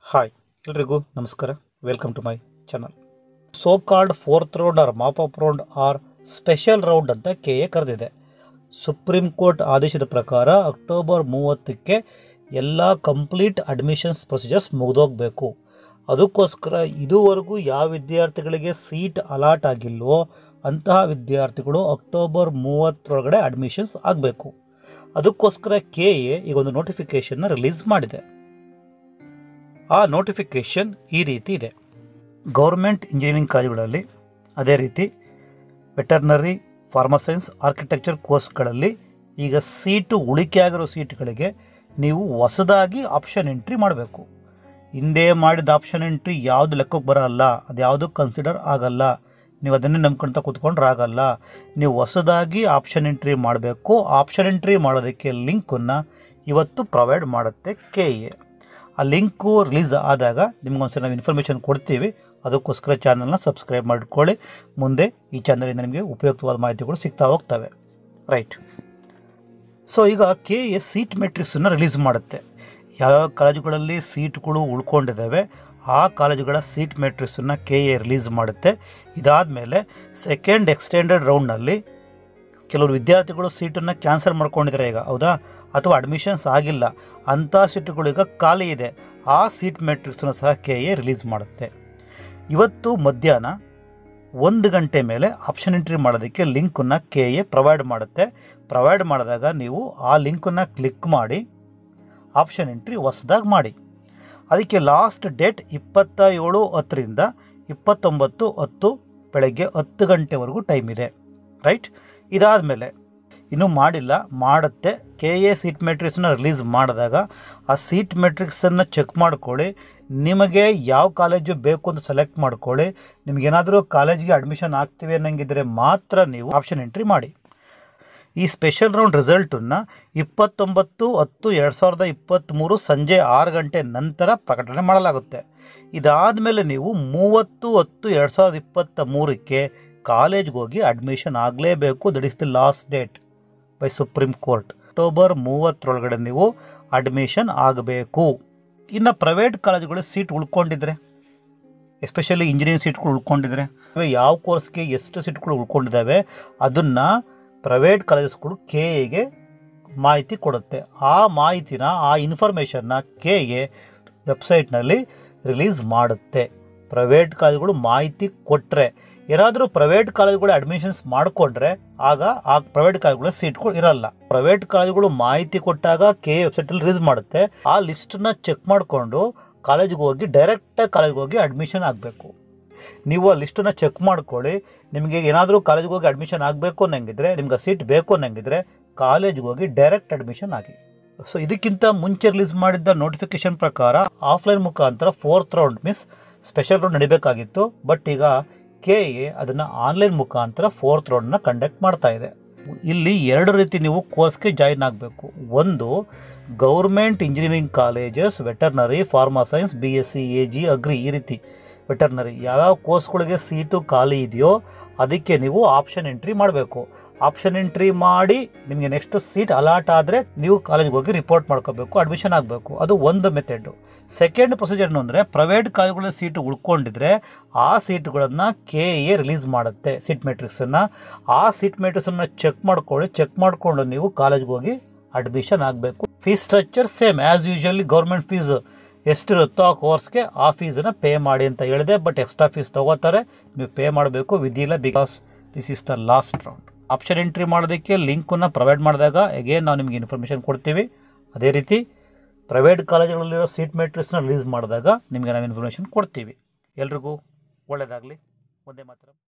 hi ಎಲ್ರಿಗೂ ನಮಸ್ಕಾರ welcome to my channel so called fourth round or mop up round or special round ಅಂತ K A ಕರೆದಿದೆ Supreme Court ಆದೇಶದ ಪ್ರಕಾರ October ಮೂವತ್ತಕ್ಕೆ ಎಲ್ಲ ಕಂಪ್ಲೀಟ್ ಅಡ್ಮಿಷನ್ಸ್ ಪ್ರೊಸೀಜರ್ಸ್ ಮುಗಿದೋಗಬೇಕು ಅದಕ್ಕೋಸ್ಕರ ಇದುವರೆಗೂ ಯಾವ ವಿದ್ಯಾರ್ಥಿಗಳಿಗೆ ಸೀಟ್ ಅಲಾಟ್ ಆಗಿಲ್ವೋ ಅಂತಹ ವಿದ್ಯಾರ್ಥಿಗಳು ಅಕ್ಟೋಬರ್ ಮೂವತ್ತರೊಳಗಡೆ ಅಡ್ಮಿಷನ್ಸ್ ಆಗಬೇಕು ಅದಕ್ಕೋಸ್ಕರ ಕೆ ಎ ಈಗ ಒಂದು ನೋಟಿಫಿಕೇಷನ್ನ ರಿಲೀಸ್ ಮಾಡಿದೆ ಆ ನೋಟಿಫಿಕೇಷನ್ ಈ ರೀತಿ ಇದೆ ಗೌರ್ಮೆಂಟ್ ಇಂಜಿನಿಯರಿಂಗ್ ಕಾಲೇಜುಗಳಲ್ಲಿ ಅದೇ ರೀತಿ ವೆಟರ್ನರಿ ಫಾರ್ಮಸೈನ್ಸ್ ಆರ್ಕಿಟೆಕ್ಚರ್ ಕೋರ್ಸ್ಗಳಲ್ಲಿ ಈಗ ಸೀಟು ಉಳಿಕೆ ಆಗಿರೋ ಸೀಟ್ಗಳಿಗೆ ನೀವು ಹೊಸದಾಗಿ ಆಪ್ಷನ್ ಎಂಟ್ರಿ ಮಾಡಬೇಕು ಹಿಂದೆ ಮಾಡಿದ ಆಪ್ಷನ್ ಎಂಟ್ರಿ ಯಾವುದು ಲೆಕ್ಕಕ್ಕೆ ಬರಲ್ಲ ಅದು ಯಾವುದು ಕನ್ಸಿಡರ್ ಆಗಲ್ಲ ನೀವು ಅದನ್ನೇ ನಂಬ್ಕೊಂತ ಕೂತ್ಕೊಂಡ್ರೆ ಆಗಲ್ಲ ನೀವು ಹೊಸದಾಗಿ ಆಪ್ಷನ್ ಎಂಟ್ರಿ ಮಾಡಬೇಕು ಆಪ್ಷನ್ ಎಂಟ್ರಿ ಮಾಡೋದಕ್ಕೆ ಲಿಂಕನ್ನು ಇವತ್ತು ಪ್ರೊವೈಡ್ ಮಾಡುತ್ತೆ ಕೆ ಎ ಆ ಲಿಂಕು ರಿಲೀಸ್ ಆದಾಗ ನಿಮ್ಗೊಂದ್ಸಲ ನಾವು ಇನ್ಫಾರ್ಮೇಷನ್ ಕೊಡ್ತೀವಿ ಅದಕ್ಕೋಸ್ಕರ ಚಾನಲ್ನ ಸಬ್ಸ್ಕ್ರೈಬ್ ಮಾಡಿಕೊಳ್ಳಿ ಮುಂದೆ ಈ ಚಾನಲಿಂದ ನಿಮಗೆ ಉಪಯುಕ್ತವಾದ ಮಾಹಿತಿಗಳು ಸಿಗ್ತಾ ಹೋಗ್ತವೆ ರೈಟ್ ಸೊ ಈಗ ಕೆ ಎ ಸೀಟ್ ಮೆಟ್ರಿಕ್ಸನ್ನು ರಿಲೀಸ್ ಮಾಡುತ್ತೆ ಯಾವ್ಯಾವ ಕಾಲೇಜುಗಳಲ್ಲಿ ಸೀಟ್ಗಳು ಉಳ್ಕೊಂಡಿದ್ದಾವೆ ಆ ಕಾಲೇಜುಗಳ ಸೀಟ್ ಮೆಟ್ರಿಕ್ಸನ್ನು ಕೆ ಎ ರಿಲೀಸ್ ಮಾಡುತ್ತೆ ಇದಾದಮೇಲೆ ಸೆಕೆಂಡ್ ಎಕ್ಸ್ಟೆಂಡೆಡ್ ರೌಂಡ್ನಲ್ಲಿ ಕೆಲವರು ವಿದ್ಯಾರ್ಥಿಗಳು ಸೀಟನ್ನು ಕ್ಯಾನ್ಸಲ್ ಮಾಡ್ಕೊಂಡಿದ್ದಾರೆ ಈಗ ಹೌದಾ ಅಥವಾ ಅಡ್ಮಿಷನ್ಸ್ ಆಗಿಲ್ಲ ಅಂಥ ಸೀಟುಗಳು ಈಗ ಖಾಲಿ ಇದೆ ಆ ಸೀಟ್ ಮೆಟ್ರಿಕ್ಸನ್ನು ಸಹ ಕೆ ಎ ರಿಲೀಸ್ ಮಾಡುತ್ತೆ ಇವತ್ತು ಮಧ್ಯಾಹ್ನ ಒಂದು ಗಂಟೆ ಮೇಲೆ ಆಪ್ಷನ್ ಎಂಟ್ರಿ ಮಾಡೋದಕ್ಕೆ ಲಿಂಕನ್ನು ಕೆ ಎ ಪ್ರೊವೈಡ್ ಮಾಡುತ್ತೆ ಪ್ರೊವೈಡ್ ಮಾಡಿದಾಗ ನೀವು ಆ ಲಿಂಕನ್ನು ಕ್ಲಿಕ್ ಮಾಡಿ ಆಪ್ಷನ್ ಎಂಟ್ರಿ ಹೊಸದಾಗಿ ಮಾಡಿ ಅದಕ್ಕೆ ಲಾಸ್ಟ್ ಡೇಟ್ ಇಪ್ಪತ್ತ ಏಳು ಹತ್ತರಿಂದ ಇಪ್ಪತ್ತೊಂಬತ್ತು ಹತ್ತು ಬೆಳಗ್ಗೆ ಹತ್ತು ಗಂಟೆವರೆಗೂ ಟೈಮ್ ಇದೆ ರೈಟ್ ಇದಾದಮೇಲೆ ಇನ್ನೂ ಮಾಡಿಲ್ಲ ಮಾಡುತ್ತೆ ಕೆ ಎ ಸೀಟ್ ಮೆಟ್ರಿಕ್ಸನ್ನ ರಿಲೀಸ್ ಮಾಡಿದಾಗ ಆ ಸೀಟ್ ಮೆಟ್ರಿಕ್ಸನ್ನು ಚೆಕ್ ಮಾಡ್ಕೊಳ್ಳಿ ನಿಮಗೆ ಯಾವ ಕಾಲೇಜು ಬೇಕು ಅಂತ ಸೆಲೆಕ್ಟ್ ಮಾಡ್ಕೊಳ್ಳಿ ನಿಮಗೇನಾದರೂ ಕಾಲೇಜಿಗೆ ಅಡ್ಮಿಷನ್ ಆಗ್ತೀವಿ ಅನ್ನಂಗಿದ್ರೆ ಮಾತ್ರ ನೀವು ಆಪ್ಷನ್ ಎಂಟ್ರಿ ಮಾಡಿ ಈ ಸ್ಪೆಷಲ್ ರೌಂಡ್ ರಿಸಲ್ಟನ್ನು ಇಪ್ಪತ್ತೊಂಬತ್ತು ಹತ್ತು ಎರಡು ಸಾವಿರದ ಇಪ್ಪತ್ತ್ಮೂರು ಸಂಜೆ ಆರು ಗಂಟೆ ನಂತರ ಪ್ರಕಟಣೆ ಮಾಡಲಾಗುತ್ತೆ ಇದಾದಮೇಲೆ ನೀವು ಮೂವತ್ತು ಹತ್ತು ಎರಡು ಸಾವಿರದ ಇಪ್ಪತ್ತ ಮೂರಕ್ಕೆ ಕಾಲೇಜ್ಗೆ ಹೋಗಿ ಅಡ್ಮಿಷನ್ ಆಗಲೇಬೇಕು that is the last date by Supreme Court October ಮೂವತ್ತರೊಳಗಡೆ ನೀವು ಅಡ್ಮಿಷನ್ ಆಗಬೇಕು ಇನ್ನು ಪ್ರೈವೇಟ್ ಕಾಲೇಜುಗಳು ಸೀಟ್ ಉಳ್ಕೊಂಡಿದ್ರೆ ಎಸ್ಪೆಷಲಿ ಇಂಜಿನಿಯರಿಂಗ್ ಸೀಟ್ಗಳು ಉಳ್ಕೊಂಡಿದ್ರೆ ಯಾವ ಕೋರ್ಸ್ಗೆ ಎಷ್ಟು ಸೀಟ್ಗಳು ಉಳ್ಕೊಂಡಿದ್ದಾವೆ ಅದನ್ನು ಪ್ರೈವೇಟ್ ಕಾಲೇಜಸ್ಗಳು ಕೆ ಎಗೆ ಮಾಹಿತಿ ಕೊಡುತ್ತೆ ಆ ಮಾಹಿತಿನ ಆ ಇನ್ಫಾರ್ಮೇಷನ್ನ ಕೆ ಎ ವೆಬ್ಸೈಟ್ನಲ್ಲಿ ರಿಲೀಸ್ ಮಾಡುತ್ತೆ ಪ್ರೈವೇಟ್ ಕಾಲೇಜುಗಳು ಮಾಹಿತಿ ಕೊಟ್ಟರೆ ಏನಾದರೂ ಪ್ರೈವೇಟ್ ಕಾಲೇಜುಗಳು ಅಡ್ಮಿಷನ್ಸ್ ಮಾಡಿಕೊಂಡ್ರೆ ಆಗ ಆ ಪ್ರೈವೇಟ್ ಕಾಲೇಜುಗಳ ಸೀಟ್ಗಳು ಇರಲ್ಲ ಪ್ರೈವೇಟ್ ಕಾಲೇಜುಗಳು ಮಾಹಿತಿ ಕೊಟ್ಟಾಗ ಕೆ ಎ ವೆಬ್ಸೈಟಲ್ಲಿ ರಿಲೀಸ್ ಮಾಡುತ್ತೆ ಆ ಲಿಸ್ಟನ್ನ ಚೆಕ್ ಮಾಡಿಕೊಂಡು ಕಾಲೇಜಿಗೆ ಹೋಗಿ ಡೈರೆಕ್ಟಾಗಿ ಕಾಲೇಜ್ಗೆ ಹೋಗಿ ಅಡ್ಮಿಷನ್ ಆಗಬೇಕು ನೀವು ಆ ಲಿಸ್ಟನ್ನು ಚೆಕ್ ಮಾಡ್ಕೊಳ್ಳಿ ನಿಮಗೆ ಏನಾದರೂ ಕಾಲೇಜಿಗೆ ಹೋಗಿ ಅಡ್ಮಿಷನ್ ಆಗಬೇಕು ಅನ್ನಂಗಿದ್ರೆ ನಿಮ್ಗೆ ಸೀಟ್ ಬೇಕು ಅನ್ನಂಗಿದ್ರೆ ಕಾಲೇಜಿಗೆ ಹೋಗಿ ಡೈರೆಕ್ಟ್ ಅಡ್ಮಿಷನ್ ಆಗಿ ಸೊ ಇದಕ್ಕಿಂತ ಮುಂಚೆ ರಿಲೀಸ್ ಮಾಡಿದ್ದ ನೋಟಿಫಿಕೇಶನ್ ಪ್ರಕಾರ ಆಫ್ಲೈನ್ ಮುಖಾಂತರ fourth round means special round ನಡಿಬೇಕಾಗಿತ್ತು ಬಟ್ ಈಗ ಕೆ ಎ ಅದನ್ನು ಆನ್ಲೈನ್ ಮುಖಾಂತರ ಫೋರ್ತ್ ರೌಂಡ್ನ ಕಂಡಕ್ಟ್ ಮಾಡ್ತಾ ಇದೆ ಇಲ್ಲಿ ಎರಡು ರೀತಿ ನೀವು ಕೋರ್ಸ್ಗೆ ಜಾಯಿನ್ ಆಗಬೇಕು ಒಂದು government engineering colleges veterinary pharma science B S C A G agri ಈ ರೀತಿ ವೆಟರ್ನರಿ ಯಾವ್ಯಾವ ಕೋರ್ಸ್ಗಳಿಗೆ ಸೀಟು ಖಾಲಿ ಇದೆಯೋ ಅದಕ್ಕೆ ನೀವು ಆಪ್ಷನ್ ಎಂಟ್ರಿ ಮಾಡಬೇಕು ಆಪ್ಷನ್ ಎಂಟ್ರಿ ಮಾಡಿ ನಿಮಗೆ ನೆಕ್ಸ್ಟ್ ಸೀಟ್ ಅಲಾಟ್ ಆದರೆ ನೀವು ಕಾಲೇಜ್ಗೆ ಹೋಗಿ ರಿಪೋರ್ಟ್ ಮಾಡ್ಕೋಬೇಕು ಅಡ್ಮಿಷನ್ ಆಗಬೇಕು ಅದು ಒಂದು ಮೆಥಡು ಸೆಕೆಂಡ್ ಪ್ರೊಸೀಜರ್ ಏನು ಅಂದರೆ ಪ್ರೈವೇಟ್ ಕಾಲೇಜುಗಳ ಸೀಟು ಉಳ್ಕೊಂಡಿದ್ರೆ ಆ ಸೀಟುಗಳನ್ನು ಕೆ ಎ ರಿಲೀಸ್ ಮಾಡುತ್ತೆ ಸೀಟ್ ಮೆಟ್ರಿಕ್ಸನ್ನು ಆ ಸೀಟ್ ಮೆಟ್ರಿಕ್ಸನ್ನು ಚೆಕ್ ಮಾಡ್ಕೊಳ್ಳಿ ಚೆಕ್ ಮಾಡಿಕೊಂಡು ನೀವು ಕಾಲೇಜ್ಗೆ ಹೋಗಿ ಅಡ್ಮಿಷನ್ ಆಗಬೇಕು fees structure same as usually government fees ಎಷ್ಟಿರುತ್ತೋ ಆ ಕೋರ್ಸ್ಗೆ ಆ ಫೀಸನ್ನು ಪೇ ಮಾಡಿ ಅಂತ ಹೇಳಿದೆ ಬಟ್ ಎಕ್ಸ್ಟ್ರಾ ಫೀಸ್ ತೊಗೋತಾರೆ ನೀವು ಪೇ ಮಾಡಬೇಕು ವಿಧಿಲ್ಲ because this is the last round option entry ಮಾಡೋದಕ್ಕೆ ಲಿಂಕನ್ನು ಪ್ರೊವೈಡ್ ಮಾಡಿದಾಗ ಎಗೇನ್ ನಾವು ನಿಮಗೆ ಇನ್ಫಾರ್ಮೇಷನ್ ಕೊಡ್ತೀವಿ ಅದೇ ರೀತಿ ಪ್ರೈವೇಟ್ ಕಾಲೇಜುಗಳಲ್ಲಿರೋ ಸೀಟ್ ಮೆಟ್ರಿಕ್ಸ್ನ ರಿಲೀಸ್ ಮಾಡಿದಾಗ ನಿಮಗೆ ನಾವು ಇನ್ಫಾರ್ಮೇಷನ್ ಕೊಡ್ತೀವಿ ಎಲ್ರಿಗೂ ಒಳ್ಳೆಯದಾಗಲಿ ಒಂದೇ ಮಾತ್ರ